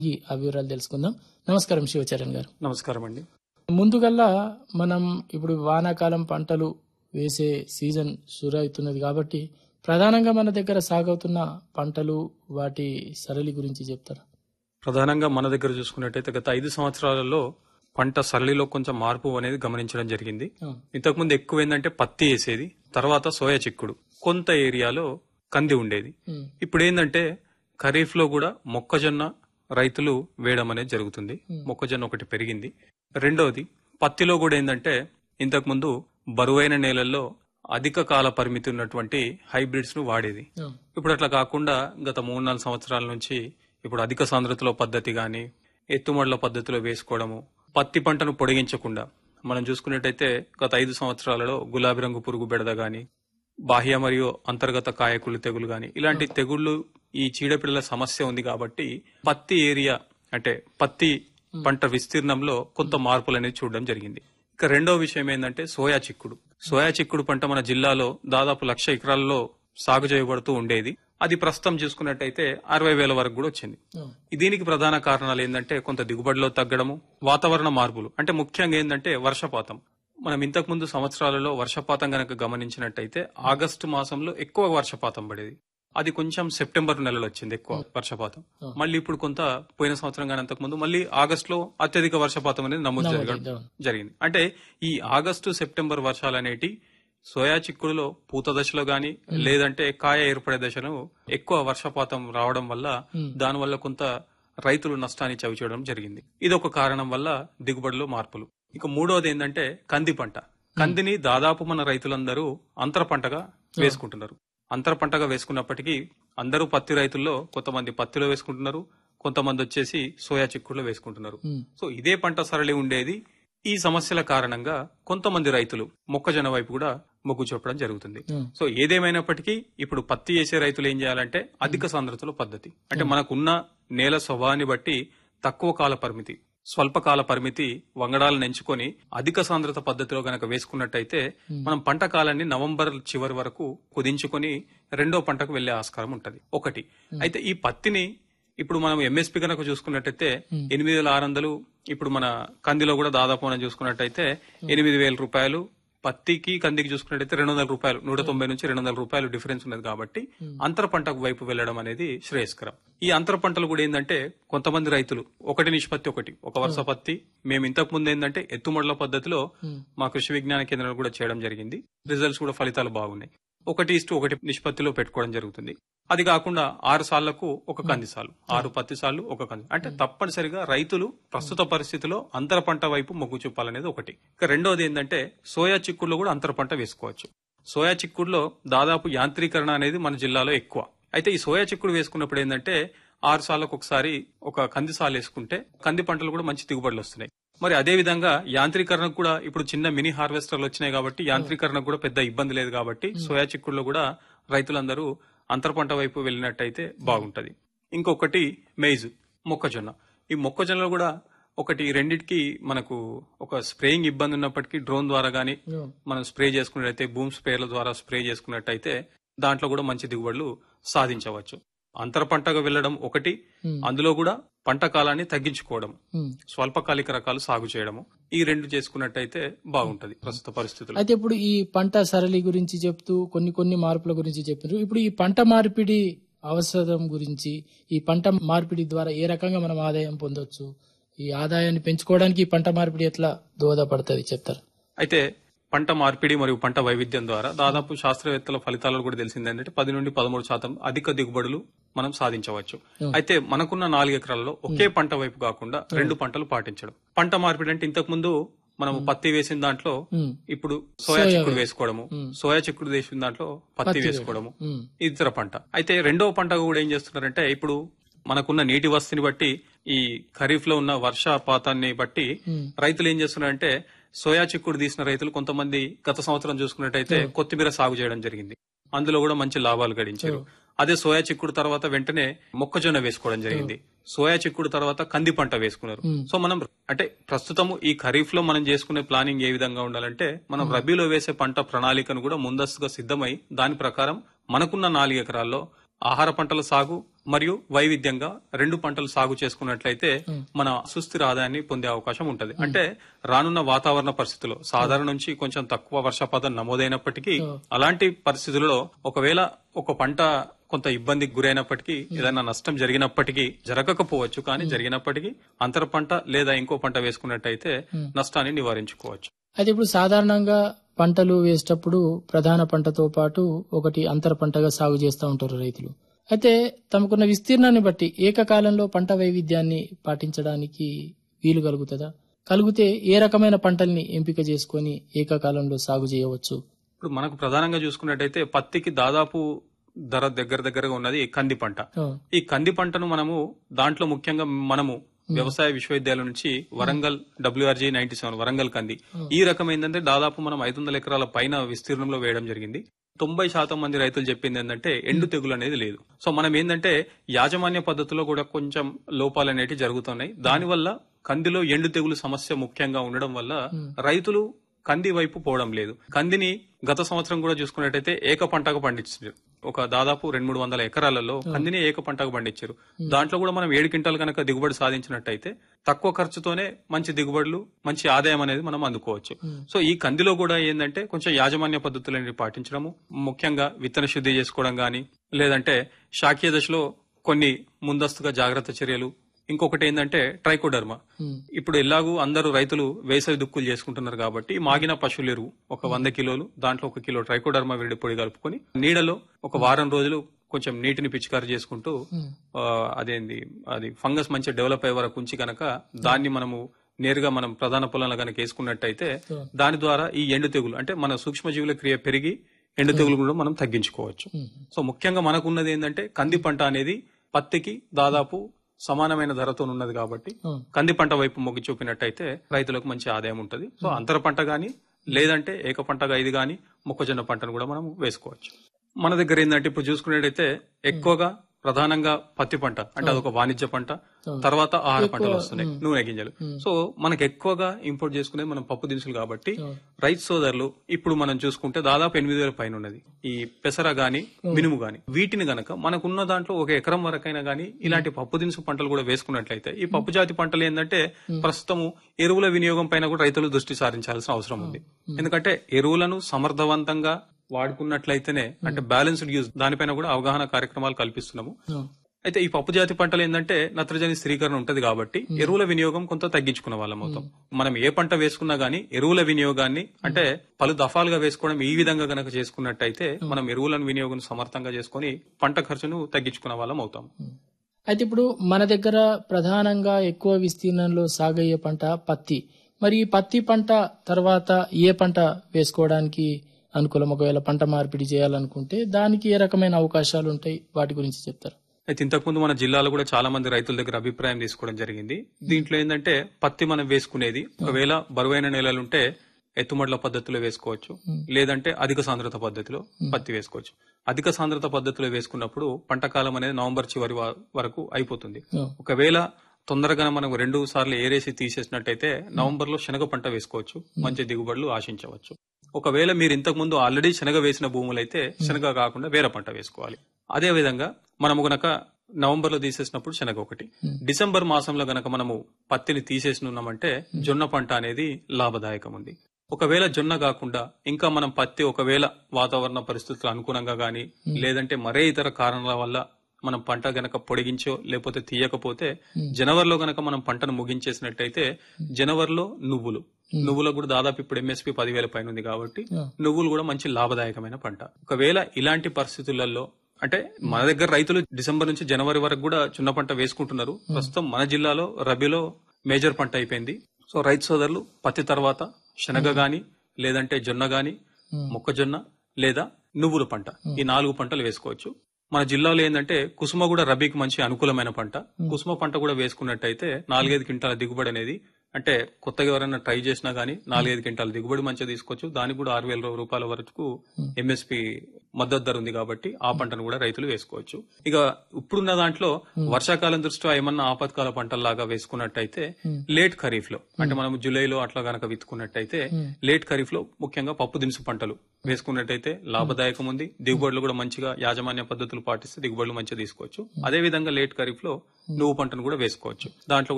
ఈ ఆ వివరాలు తెలుసుకుందాం నమస్కారం శివచరణ్ గారు నమస్కారం అండి ముందుగల్లా మనం ఇప్పుడు వానాకాలం పంటలు వేసే సీజన్ షురు అవుతున్నది కాబట్టి ప్రధానంగా మన దగ్గర సాగవుతున్న పంటలు వాటి సరళి గురించి చెప్తారా ప్రధానంగా మన దగ్గర చూసుకున్నట్టయితే గత ఐదు సంవత్సరాలలో పంట సరళిలో కొంచెం మార్పు అనేది గమనించడం జరిగింది ఆ, ఇంతకుముందు ఎక్కువ ఏంటంటే పత్తి వేసేది తర్వాత సోయా చిక్కుడు కొంత ఏరియాలో కంది ఉండేది ఉమ్, ఇప్పుడు ఏంటంటే ఖరీఫ్ లో కూడా మొక్కజొన్న రైతులు వేయడం అనేది జరుగుతుంది మొక్కజొన్న ఒకటి పెరిగింది రెండవది పత్తిలో కూడా ఏంటంటే ఇంతకుముందు బరువైన నేలల్లో అధిక కాల పరిమితి ఉన్నటువంటి హైబ్రిడ్స్ ను వాడేది ఆ, ఇప్పుడు అట్లా కాకుండా గత మూడు నాలుగు సంవత్సరాల నుంచి ఇప్పుడు అధిక సాంద్రతలో పద్ధతి గాని ఎత్తుమడుల పద్ధతిలో వేసుకోవడము పత్తి పంటను పొడిగించకుండా మనం చూసుకున్నట్టయితే గత ఐదు సంవత్సరాలలో గులాబీ రంగు పురుగు బెడద గాని బాహ్య మరియు అంతర్గత కాయకులు తెగులు గాని ఇలాంటి తెగుళ్లు ఈ చీడపీడల సమస్య ఉంది కాబట్టి పత్తి ఏరియా అంటే పత్తి పంట విస్తీర్ణంలో కొంత మార్పులు అనేది చూడడం జరిగింది ఇక రెండో విషయం ఏంటంటే సోయా చిక్కుడు సోయా చిక్కుడు పంట మన జిల్లాలో దాదాపు లక్ష ఎకరాల్లో సాగు చేయబడుతూ ఉండేది అది ప్రస్తుతం చూసుకున్నట్టయితే అరవై వేల వరకు కూడా వచ్చింది ఆ, దీనికి ప్రధాన కారణాలు ఏంటంటే కొంత దిగుబడిలో తగ్గడము వాతావరణ మార్పులు అంటే ముఖ్యంగా ఏంటంటే వర్షపాతం మనం ఇంతకు ముందు సంవత్సరాలలో వర్షపాతం గనక గమనించినట్టయితే ఆగస్టు మాసంలో ఎక్కువ వర్షపాతం పడేది అది కొంచెం సెప్టెంబర్ నెలలో వచ్చింది ఎక్కువ వర్షపాతం మళ్ళీ ఇప్పుడు కొంత పోయిన సంవత్సరం కానీ అంతకు ముందు మళ్ళీ ఆగస్టులో అత్యధిక వర్షపాతం అనేది నమోదు జరగడం అవును. జరిగింది అంటే ఈ ఆగస్టు సెప్టెంబర్ వర్షాలు అనేటి సోయా చిక్కుడులో పూత దశలో గాని లేదంటే కాయ ఏర్పడే దశలో ఎక్కువ వర్షపాతం రావడం వల్ల దానివల్ల కొంత రైతులు నష్టాన్ని చవిచూడడం జరిగింది ఇది ఒక కారణం వల్ల దిగుబడిలో మార్పులు ఇక మూడవది ఏంటంటే కంది పంట కందిని దాదాపు మన రైతులందరూ అంతర పంటగా వేసుకుంటున్నారు అంతర పంటగా వేసుకున్నప్పటికీ అందరూ పత్తి రైతుల్లో కొంతమంది పత్తిలో వేసుకుంటున్నారు కొంతమంది వచ్చేసి సోయా చిక్కుడులో వేసుకుంటున్నారు ఉమ్, సో ఇదే పంట సరళి ఉండేది ఈ సమస్యల కారణంగా కొంతమంది రైతులు మొక్కజొన్న వైపు కూడా మొగ్గు చూపడం జరుగుతుంది ఉమ్, సో ఏదేమైనప్పటికీ ఇప్పుడు పత్తి వేసే రైతులు ఏం చేయాలంటే అధిక సాంద్రతలో పద్ధతి అంటే మనకున్న నేల స్వభావాన్ని బట్టి తక్కువ కాల పరిమితి స్వల్పకాల పరిమితి వంగడాలను ఎంచుకొని అధిక సాంద్రత పద్ధతిలో గనక వేసుకున్నట్టయితే మనం పంట కాలాన్ని నవంబర్ చివరి వరకు కుదించుకొని రెండో పంటకు వెళ్లే ఆస్కారం ఉంటది ఒకటి అయితే ఈ పత్తిని ఇప్పుడు మనం ఎంఎస్పి కనుక చూసుకున్నట్టయితే ఎనిమిది వేల ఆరు వందలు ఇప్పుడు మన కందిలో కూడా దాదాపు మనం చూసుకున్నట్టయితే ఎనిమిది వేల రూపాయలు పత్తికి కందికి చూసుకున్నట్టయితే రెండు వందల రూపాయలు నూట తొంభై నుంచి రెండు వందల రూపాయలు డిఫరెన్స్ ఉన్నది కాబట్టి అంతర పంటకు వైపు వెళ్లడం అనేది శ్రేయస్కరం ఈ అంతర పంటలు కూడా ఏంటంటే కొంతమంది రైతులు ఒకటి నిష్పత్తి ఒకటి ఒక వరుస పత్తి మేము ఇంతకు ముందు ఏంటంటే ఎత్తుమడుల పద్ధతిలో మా కృషి విజ్ఞాన కేంద్రాలు కూడా చేయడం జరిగింది రిజల్ట్స్ కూడా ఫలితాలు బాగున్నాయి ఒకటి ఇస్టు ఒకటి నిష్పత్తిలో పెట్టుకోవడం జరుగుతుంది అది కాకుండా ఆరు సార్లకు ఒక కంది సాలు ఆరు పత్తి సార్లు ఒక కంది అంటే తప్పనిసరిగా రైతులు ప్రస్తుత పరిస్థితిలో అంతర పంట వైపు మొగ్గు చూపాలనేది ఒకటి ఇక రెండోది ఏంటంటే సోయా చిక్కుడులో కూడా అంతర పంట వేసుకోవచ్చు సోయా చిక్కుడులో దాదాపు యాంత్రీకరణ అనేది మన జిల్లాలో ఎక్కువ అయితే ఈ సోయా చిక్కుడు వేసుకున్నప్పుడు ఏంటంటే ఆరు సార్లకు ఒకసారి ఒక కంది సాలు వేసుకుంటే కంది పంటలు కూడా మంచి దిగుబడులు వస్తున్నాయి మరి అదే విధంగా యాంత్రీకరణకు కూడా ఇప్పుడు చిన్న మినీ హార్వెస్టర్లు వచ్చినాయి కాబట్టి యాంత్రీకరణకు కూడా పెద్ద ఇబ్బంది లేదు కాబట్టి సోయా చిక్కుడులో కూడా రైతులందరూ అంతర పంట వైపు వెళ్ళినట్టయితే బాగుంటది ఇంకొకటి మెయిజ్ మొక్కజొన్న ఈ మొక్కజొన్నలో కూడా ఒకటి రెండిటికి మనకు ఒక స్ప్రేయింగ్ ఇబ్బంది ఉన్నప్పటికీ డ్రోన్ ద్వారా గానీ ఉమ్, మనం స్ప్రే చేసుకున్నట్టయితే భూమి స్ప్రేల ద్వారా స్ప్రే చేసుకున్నట్టయితే దాంట్లో కూడా మంచి దిగుబడులు సాధించవచ్చు అంతర పంటగా వెళ్ళడం ఒకటి Hmm. అందులో కూడా పంట కాలాన్ని తగ్గించుకోవడం ఉమ్. స్వల్పకాలిక రకాలు సాగు చేయడము ఈ రెండు చేసుకున్నట్టయితే బాగుంటది ప్రస్తుత పరిస్థితులు అయితే ఇప్పుడు ఈ పంట సరళి గురించి చెప్తూ కొన్ని కొన్ని మార్పుల గురించి చెప్పారు ఇప్పుడు ఈ పంట మార్పిడి అవసరం గురించి ఈ పంట మార్పిడి ద్వారా ఏ రకంగా మనం ఆదాయం పొందొచ్చు ఈ ఆదాయాన్ని పెంచుకోవడానికి ఈ పంట మార్పిడి ఎట్లా దోహదపడుతుంది చెప్తారు అయితే పంట మార్పిడి మరియు పంట వైవిధ్యం ద్వారా దాదాపు శాస్త్రవేత్తల ఫలితాలలో కూడా తెలిసింది ఏంటంటే పది నుండి పదమూడు శాతం అధిక దిగుబడులు మనం సాధించవచ్చు అయితే మనకున్న నాలుగు ఎకరాల్లో ఒకే పంట వైపు కాకుండా రెండు పంటలు పాటించడం పంట మార్పిడి అంటే ఇంతకు ముందు మనం పత్తి వేసిన దాంట్లో ఉమ్, ఇప్పుడు సోయా చిక్కుడు వేసుకోవడము సోయా చిక్కుడు వేసిన దాంట్లో పత్తి వేసుకోవడము ఉమ్, ఇతర పంట అయితే రెండవ పంట కూడా ఏం చేస్తున్నారంటే ఇప్పుడు మనకున్న నీటి వసతిని బట్టి ఈ ఖరీఫ్ లో ఉన్న వర్షపాతాన్ని బట్టి రైతులు ఏం చేస్తున్నారంటే సోయా చిక్కుడు తీసిన రైతులు కొంతమంది గత సంవత్సరం చూసుకున్నట్టయితే కొత్తిమీర సాగు చేయడం జరిగింది అందులో కూడా మంచి లాభాలు గడించారు అదే సోయా చిక్కుడు తర్వాత వెంటనే మొక్కజొన్న వేసుకోవడం జరిగింది సోయా చిక్కుడు తర్వాత కంది పంట వేసుకున్నారు సో మనం అంటే ప్రస్తుతము ఈ ఖరీఫ్ లో మనం చేసుకునే ప్లానింగ్ ఏ విధంగా ఉండాలంటే మనం రబీలో వేసే పంట ప్రణాళికను కూడా ముందస్తుగా సిద్ధమై దాని ప్రకారం మనకున్న నాలుగు ఎకరాల్లో ఆహార పంటల సాగు మరియు వైవిధ్యంగా రెండు పంటలు సాగు చేసుకున్నట్లయితే మన సుస్థిర ఆదాయాన్ని పొందే అవకాశం ఉంటది అంటే రానున్న వాతావరణ పరిస్థితుల్లో సాధారణ నుంచి కొంచెం తక్కువ వర్షపాతం నమోదైనప్పటికీ అలాంటి పరిస్థితులలో ఒకవేళ ఒక పంట కొంత ఇబ్బందికి గురైనప్పటికీ ఏదైనా నష్టం జరిగినప్పటికీ జరగకపోవచ్చు కానీ జరిగినప్పటికీ అంతర పంట లేదా ఇంకో పంట వేసుకున్నట్టయితే నష్టాన్ని నివారించుకోవచ్చు అయితే ఇప్పుడు సాధారణంగా పంటలు వేసేటప్పుడు ప్రధాన పంటతో పాటు ఒకటి అంతర పంటగా సాగు చేస్తూ ఉంటారు రైతులు అయితే తమకున్న విస్తీర్ణాన్ని బట్టి ఏకకాలంలో పంట వైవిధ్యాన్ని పాటించడానికి వీలు కలుగుతుందా కలిగితే ఏ రకమైన పంటల్ని ఎంపిక చేసుకొని ఏకకాలంలో సాగు చేయవచ్చు ఇప్పుడు మనకు ప్రధానంగా చూసుకున్నట్టయితే పత్తికి దాదాపు ధర దగ్గర దగ్గరగా ఉన్నది కంది పంట ఆ, ఈ కంది పంటను మనము దాంట్లో ముఖ్యంగా మనము వ్యవసాయ విశ్వవిద్యాలయం నుంచి Warangal WRG ninety seven Warangal కంది ఈ రకం ఏంటంటే దాదాపు మనం ఐదు వందల ఎకరాల పైన విస్తీర్ణంలో వేయడం జరిగింది తొంభై శాతం మంది రైతులు చెప్పింది ఏంటంటే ఎండు తెగులు అనేది లేదు సో మనం ఏంటంటే యాజమాన్య పద్ధతిలో కూడా కొంచెం లోపాలు అనేవి జరుగుతున్నాయి దానివల్ల కందిలో ఎండు తెగులు సమస్య ముఖ్యంగా ఉండడం వల్ల రైతులు కంది వైపు పోవడం లేదు కందిని గత సంవత్సరం కూడా చూసుకున్నట్టయితే ఏక పంటగా పండించారు ఒక దాదాపు రెండు మూడు వందల ఎకరాలలో కందిని ఏక పంటగా పండించారు దాంట్లో కూడా మనం ఏడు క్వింటాల్ కనుక దిగుబడి సాధించినట్టయితే తక్కువ ఖర్చుతోనే మంచి దిగుబడులు మంచి ఆదాయం అనేది మనం అందుకోవచ్చు సో ఈ కందిలో కూడా ఏంటంటే కొంచెం యాజమాన్య పద్ధతులని పాటించడము ముఖ్యంగా విత్తన శుద్ధి చేసుకోవడం గాని లేదంటే శాఖీయ దశలో కొన్ని ముందస్తుగా జాగ్రత్త చర్యలు ఇంకొకటి ఏంటంటే ట్రైకోడర్మా ఉమ్, ఇప్పుడు ఎలాగూ అందరూ రైతులు వేసవి దుక్కులు చేసుకుంటున్నారు కాబట్టి మాగిన పశువుల ఎరువు ఒక వంద కిలోలు దాంట్లో ఒక కిలో ట్రైకోడర్మా విడి పొడి కలుపుకొని నీడలో ఒక వారం రోజులు కొంచెం నీటిని పిచికారి చేసుకుంటూ ఆ, అదేంది అది ఫంగస్ మంచిగా డెవలప్ అయ్యే వరకు ఉంచి కనుక దాన్ని మనము నేరుగా మనం ప్రధాన పొలంలో కనుక వేసుకున్నట్టయితే దాని ద్వారా ఈ ఎండు తెగులు అంటే మన సూక్ష్మజీవుల క్రియ పెరిగి ఎండు తెగులు కూడా మనం తగ్గించుకోవచ్చు సో ముఖ్యంగా మనకున్నది ఏంటంటే కంది పంట అనేది పత్తికి దాదాపు సమానమైన ధరతో ఉన్నది కాబట్టి ఉమ్, కంది పంట వైపు మొగ్గు చూపినట్టయితే రైతులకు మంచి ఆదాయం ఉంటుంది సో అంతర పంట గాని లేదంటే ఏక పంటగా ఇది గాని మొక్కజొన్న పంటను కూడా మనం వేసుకోవచ్చు మన దగ్గర ఏంటంటే ఇప్పుడు చూసుకున్నట్టయితే ఎక్కువగా ప్రధానంగా పత్తి పంట అంటే అదొక వాణిజ్య పంట తర్వాత ఆహార పంటలు వస్తున్నాయి నూనె గింజలు సో మనకి ఎక్కువగా ఇంపోర్ట్ చేసుకునేది మనం పప్పు దినుసులు కాబట్టి రైతు సోదరులు ఇప్పుడు మనం చూసుకుంటే దాదాపు ఎనిమిది వేల పైన ఉన్నది ఈ పెసర గాని మినుము గాని వీటిని గనక మనకున్న దాంట్లో ఒక ఎకరం వరకైనా గానీ ఇలాంటి పప్పు దినుసు పంటలు కూడా వేసుకున్నట్లయితే ఈ పప్పు జాతి పంటలు ఏంటంటే ప్రస్తుతము ఎరువుల వినియోగం పైన కూడా రైతులు దృష్టి సారించాల్సిన అవసరం ఉంది ఎందుకంటే ఎరువులను సమర్థవంతంగా వాడుకున్నట్లయితేనే అంటే బ్యాలెన్స్డ్ యూజ్ దానిపైన కూడా అవగాహన కార్యక్రమాలు కల్పిస్తున్నాము ఉమ్, అయితే ఈ పప్పు జాతి పంటలు ఏంటంటే నత్రజని స్థిరీకరణ ఉంటది కాబట్టి ఎరువుల వినియోగం కొంత తగ్గించుకున్న వాళ్ళం అవుతాం మనం ఏ పంట వేసుకున్నా గానీ ఎరువుల వినియోగాన్ని అంటే పలు దఫాలుగా వేసుకోవడం ఈ విధంగా గనక చేసుకున్నట్టయితే మనం ఎరువులను వినియోగం సమర్థంగా చేసుకొని పంట ఖర్చును తగ్గించుకున్న వాళ్ళం అవుతాం అయితే ఇప్పుడు మన దగ్గర ప్రధానంగా ఎక్కువ విస్తీర్ణంలో సాగయ్యే పంట పత్తి మరి ఈ పత్తి పంట తర్వాత ఏ పంట వేసుకోవడానికి అనుకూలం ఒకవేళ పంట మార్పిడి చేయాలనుకుంటే దానికి ఏ రకమైన అవకాశాలు ఉంటాయి వాటి గురించి చెప్తారు అయితే ఇంతకుముందు మన జిల్లాలో కూడా చాలా మంది రైతుల దగ్గర అభిప్రాయం తీసుకోవడం జరిగింది దీంట్లో ఏంటంటే పత్తి మనం వేసుకునేది ఒకవేళ బరువైన నేలలుంటే ఎత్తుమడ్ల పద్ధతిలో వేసుకోవచ్చు లేదంటే అధిక సాంద్రత పద్ధతిలో పత్తి వేసుకోవచ్చు అధిక సాంద్రత పద్ధతిలో వేసుకున్నప్పుడు పంట కాలం అనేది నవంబర్ చివరి వ- వరకు అయిపోతుంది ఉమ్, ఒకవేళ తొందరగా మనం రెండు సార్లు ఏరేసి తీసేసినట్టయితే నవంబర్ లో శనగ పంట వేసుకోవచ్చు మంచి దిగుబడులు ఆశించవచ్చు ఒకవేళ మీరు ఇంతకు ముందు ఆల్రెడీ శనగ వేసిన భూములైతే శనగ కాకుండా వేరే పంట వేసుకోవాలి అదే విధంగా మనము గనక నవంబర్ లో తీసేసినప్పుడు శనగ ఒకటి డిసెంబర్ మాసంలో గనక మనము పత్తిని తీసేసినామంటే జొన్న పంట అనేది లాభదాయకం ఉంది ఒకవేళ జొన్న కాకుండా ఇంకా మనం పత్తి ఒకవేళ వాతావరణ పరిస్థితులు అనుకూలంగా గాని లేదంటే మరే ఇతర కారణాల వల్ల మనం పంట గనక పొడిగించో లేకపోతే తీయకపోతే జనవరిలో గనక మనం పంటను ముగించేసినట్టయితే జనవరిలో నువ్వులు నువ్వులకు కూడా దాదాపు ఇప్పుడు ఎంఎస్పి పదివేల పైన ఉంది కాబట్టి నువ్వులు కూడా మంచి లాభదాయకమైన పంట ఒకవేళ ఇలాంటి పరిస్థితులలో అంటే మన దగ్గర రైతులు డిసెంబర్ నుంచి జనవరి వరకు కూడా చిన్న పంట వేసుకుంటున్నారు ప్రస్తుతం మన జిల్లాలో రబీలో మేజర్ పంట అయిపోయింది సో రైతు సోదరులు పత్తి తర్వాత శనగ గాని లేదంటే జొన్న గాని మొక్కజొన్న లేదా నువ్వుల పంట ఈ నాలుగు పంటలు వేసుకోవచ్చు మన జిల్లాలో ఏంటంటే కుసుమ కూడా రబీకి మంచి అనుకూలమైన పంట కుసుమ పంట కూడా వేసుకున్నట్టయితే నాలుగైదు క్వింటాల దిగుబడి అనేది అంటే కొత్తగా ఎవరైనా ట్రై చేసినా గానీ నాలుగైదు క్వింటాల దిగుబడి మంచిగా తీసుకోవచ్చు దానికి కూడా ఆరు వేల రూపాయల వరకు ఎంఎస్పి మద్దతు ధర ఉంది కాబట్టి ఆ పంటను కూడా రైతులు వేసుకోవచ్చు ఇక ఇప్పుడున్న దాంట్లో వర్షాకాలం దృష్ట్యా ఏమన్నా ఆపత్కాల పంటల్లాగా వేసుకున్నట్టయితే లేట్ ఖరీఫ్ లో అంటే మనం జూలైలో అట్లా గనక విత్తుకున్నట్టయితే లేట్ ఖరీఫ్ లో ముఖ్యంగా పప్పు దినుసు పంటలు వేసుకున్నట్టయితే లాభదాయకం ఉంది దిగుబడులు కూడా మంచిగా యాజమాన్య పద్ధతులు పాటిస్తే దిగుబడులు మంచిగా తీసుకోవచ్చు అదే విధంగా లేట్ ఖరీఫ్ లో నువ్వు పంటను కూడా వేసుకోవచ్చు దాంట్లో